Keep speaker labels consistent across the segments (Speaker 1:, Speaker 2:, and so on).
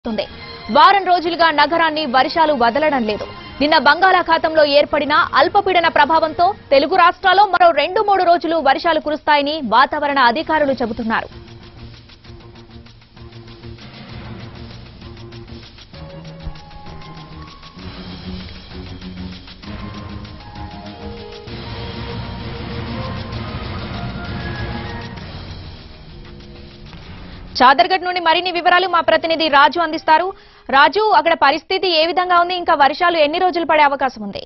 Speaker 1: ఉంది వారం రోజులుగా నగరాన్ని వర్షాలు వదలడం లేదు నిన్న బంగాళాఖాతంలో ఏర్పడిన అల్పపీడన ప్రభావంతో తెలుగు రాష్ట్రాల్లో మరో రెండు మూడు రోజులు వర్షాలు కురుస్తాయని వాతావరణ అధికారులు చెబుతున్నారు చాదర్గఢ్ నుండి మరిన్ని వివరాలు మా ప్రతినిధి రాజు అందిస్తారు రాజు అక్కడ పరిస్థితి ఏ విధంగా ఉంది ఇంకా వర్షాలు ఎన్ని రోజులు పడే అవకాశం ఉంది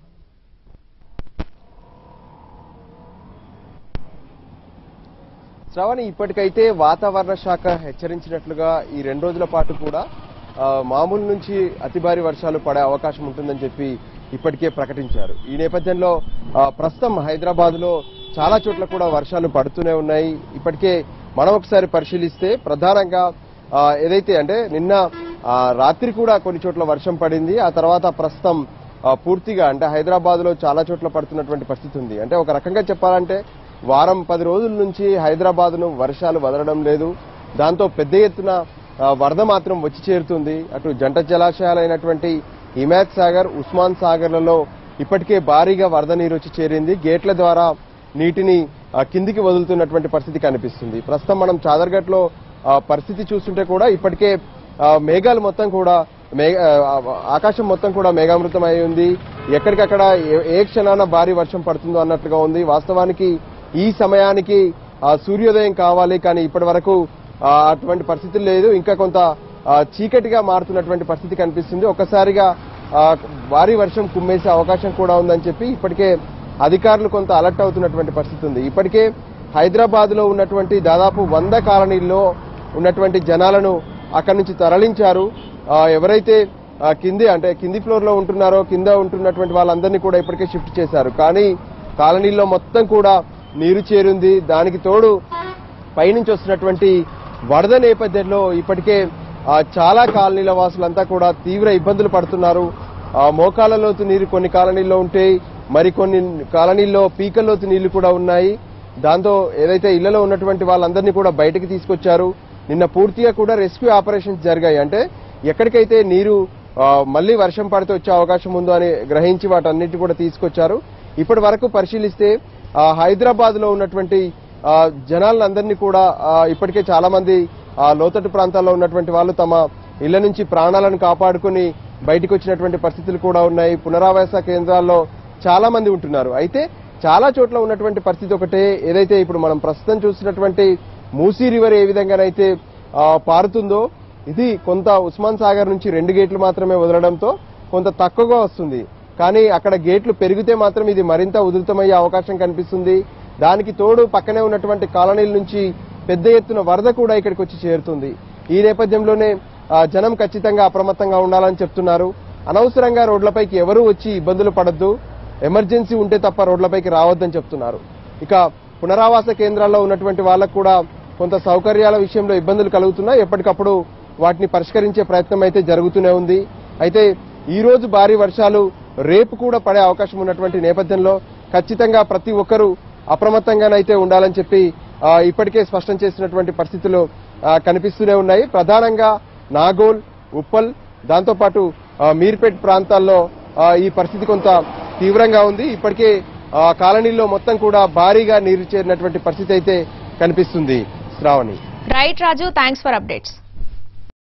Speaker 2: శ్రవణి ఇప్పటికైతే వాతావరణ శాఖ హెచ్చరించినట్లుగా ఈ రెండు రోజుల పాటు కూడా ఆ, మామూలు నుంచి అతి భారీ వర్షాలు పడే అవకాశం ఉంటుందని చెప్పి ఇప్పటికే ప్రకటించారు ఈ నేపథ్యంలో ఆ, ప్రస్తుతం హైదరాబాద్ లో చాలా చోట్ల కూడా వర్షాలు పడుతూనే ఉన్నాయి ఇప్పటికే మనం ఒకసారి పరిశీలిస్తే ప్రధానంగా ఆ, ఏదైతే అంటే నిన్న ఆ, రాత్రి కూడా కొన్ని చోట్ల వర్షం పడింది ఆ తర్వాత ప్రస్తుతం ఆ, పూర్తిగా అంటే హైదరాబాద్ లో చాలా చోట్ల పడుతున్నటువంటి పరిస్థితి ఉంది అంటే ఒక రకంగా చెప్పాలంటే వారం పది రోజుల నుంచి హైదరాబాద్ ను వర్షాలు వదలడం లేదు దాంతో పెద్ద ఎత్తున ఆ, వరద మాత్రం వచ్చి చేరుతుంది అటు జంట జలాశయాలైనటువంటి హిమాయత్ సాగర్ ఉస్మాన్ సాగర్లలో ఇప్పటికే భారీగా వరద నీరు వచ్చి చేరింది గేట్ల ద్వారా నీటిని ఆ, కిందికి వదులుతున్నటువంటి పరిస్థితి కనిపిస్తుంది ప్రస్తుతం మనం చాదర్ఘట్ లో పరిస్థితి చూస్తుంటే కూడా ఇప్పటికే ఆ, మేఘాలు మొత్తం కూడా మేఘ ఆ, ఆకాశం మొత్తం కూడా మేఘామృతం అయి ఉంది ఎక్కడికక్కడ ఏ- ఏ క్షణాన భారీ వర్షం పడుతుందో అన్నట్లుగా ఉంది వాస్తవానికి ఈ సమయానికి ఆ, సూర్యోదయం కావాలి కానీ ఇప్పటి వరకు ఆ, అటువంటి పరిస్థితులు లేదు ఇంకా కొంత ఆ, చీకటిగా మారుతున్నటువంటి పరిస్థితి కనిపిస్తుంది ఒక్కసారిగా ఆ, భారీ వర్షం కుమ్మేసే అవకాశం కూడా ఉందని చెప్పి ఇప్పటికే అధికారులు కొంత అలర్ట్ అవుతున్నటువంటి పరిస్థితి ఉంది ఇప్పటికే హైదరాబాద్ లో ఉన్నటువంటి దాదాపు వంద కాలనీల్లో ఉన్నటువంటి జనాలను అక్కడి నుంచి తరలించారు ఆ, ఎవరైతే ఆ, కింది అంటే కింది ఫ్లోర్ లో ఉంటున్నారో కింద ఉంటున్నటువంటి వాళ్ళందరినీ కూడా ఇప్పటికే షిఫ్ట్ చేశారు కానీ కాలనీల్లో మొత్తం కూడా నీరు చేరింది దానికి తోడు పైనుంచి వస్తున్నటువంటి వరద నేపథ్యంలో ఇప్పటికే ఆ, చాలా కాలనీల వాసులంతా కూడా తీవ్ర ఇబ్బందులు పడుతున్నారు ఆ, మోకాళ్ళ లోతు నీరు కొన్ని కాలనీల్లో ఉంటే మరికొన్ని కాలనీల్లో పీకల్లోతు నీళ్లు కూడా ఉన్నాయి దాంతో ఏదైతే ఇళ్లలో ఉన్నటువంటి వాళ్ళందరినీ కూడా బయటకు తీసుకొచ్చారు నిన్న పూర్తిగా కూడా రెస్క్యూ ఆపరేషన్స్ జరిగాయి అంటే ఎక్కడికైతే నీరు ఆ, మళ్లీ వర్షం పడితే వచ్చే అవకాశం ఉందో అని గ్రహించి వాటన్నిటి కూడా తీసుకొచ్చారు ఇప్పటి వరకు పరిశీలిస్తే హైదరాబాద్ లో ఉన్నటువంటి ఆ, జనాలందరినీ కూడా ఆ, ఇప్పటికే చాలా మంది ఆ, లోతట్టు ప్రాంతాల్లో ఉన్నటువంటి వాళ్ళు తమ ఇళ్ల నుంచి ప్రాణాలను కాపాడుకుని బయటకు వచ్చినటువంటి పరిస్థితులు కూడా ఉన్నాయి పునరావాస కేంద్రాల్లో చాలా మంది ఉంటున్నారు అయితే చాలా చోట్ల ఉన్నటువంటి పరిస్థితి ఒకటే ఏదైతే ఇప్పుడు మనం ప్రస్తుతం చూసినటువంటి మూసీ రివర్ ఏ విధంగానైతే ఆ, పారుతుందో ఇది కొంత ఉస్మాన్ సాగర్ నుంచి రెండు గేట్లు మాత్రమే వదలడంతో కొంత తక్కువగా వస్తుంది కానీ అక్కడ గేట్లు పెరిగితే మాత్రం ఇది మరింత ఉధృతమయ్యే అవకాశం కనిపిస్తుంది దానికి తోడు పక్కనే ఉన్నటువంటి కాలనీల నుంచి పెద్ద ఎత్తున వరద కూడా ఇక్కడికి వచ్చి చేరుతుంది ఈ నేపథ్యంలోనే ఆ, జనం ఖచ్చితంగా అప్రమత్తంగా ఉండాలని చెప్తున్నారు అనవసరంగా రోడ్లపైకి ఎవరూ వచ్చి ఇబ్బందులు పడద్దు ఎమర్జెన్సీ ఉంటే తప్ప రోడ్లపైకి రావద్దని చెప్తున్నారు ఇక పునరావాస కేంద్రాల్లో ఉన్నటువంటి వాళ్ళకు కూడా కొంత సౌకర్యాల విషయంలో ఇబ్బందులు కలుగుతున్నాయి ఎప్పటికప్పుడు వాటిని పరిష్కరించే ప్రయత్నం అయితే జరుగుతూనే ఉంది అయితే ఈ రోజు భారీ వర్షాలు రేపు కూడా పడే అవకాశం ఉన్నటువంటి నేపథ్యంలో ఖచ్చితంగా ప్రతి ఒక్కరూ అప్రమత్తంగానైతే ఉండాలని చెప్పి ఆ, ఇప్పటికే స్పష్టం చేసినటువంటి పరిస్థితులు ఆ, కనిపిస్తూనే ఉన్నాయి ప్రధానంగా నాగోల్ ఉప్పల్ దాంతోపాటు ఆ, మీర్పేట్ ప్రాంతాల్లో ఆ, ఈ పరిస్థితి కొంత తీవ్రంగా ఉంది ఇప్పటికే ఆ, కాలనీల్లో మొత్తం కూడా భారీగా నీరు చేరినటువంటి పరిస్థితి అయితే కనిపిస్తుంది Sravani
Speaker 1: right Raju thanks for updates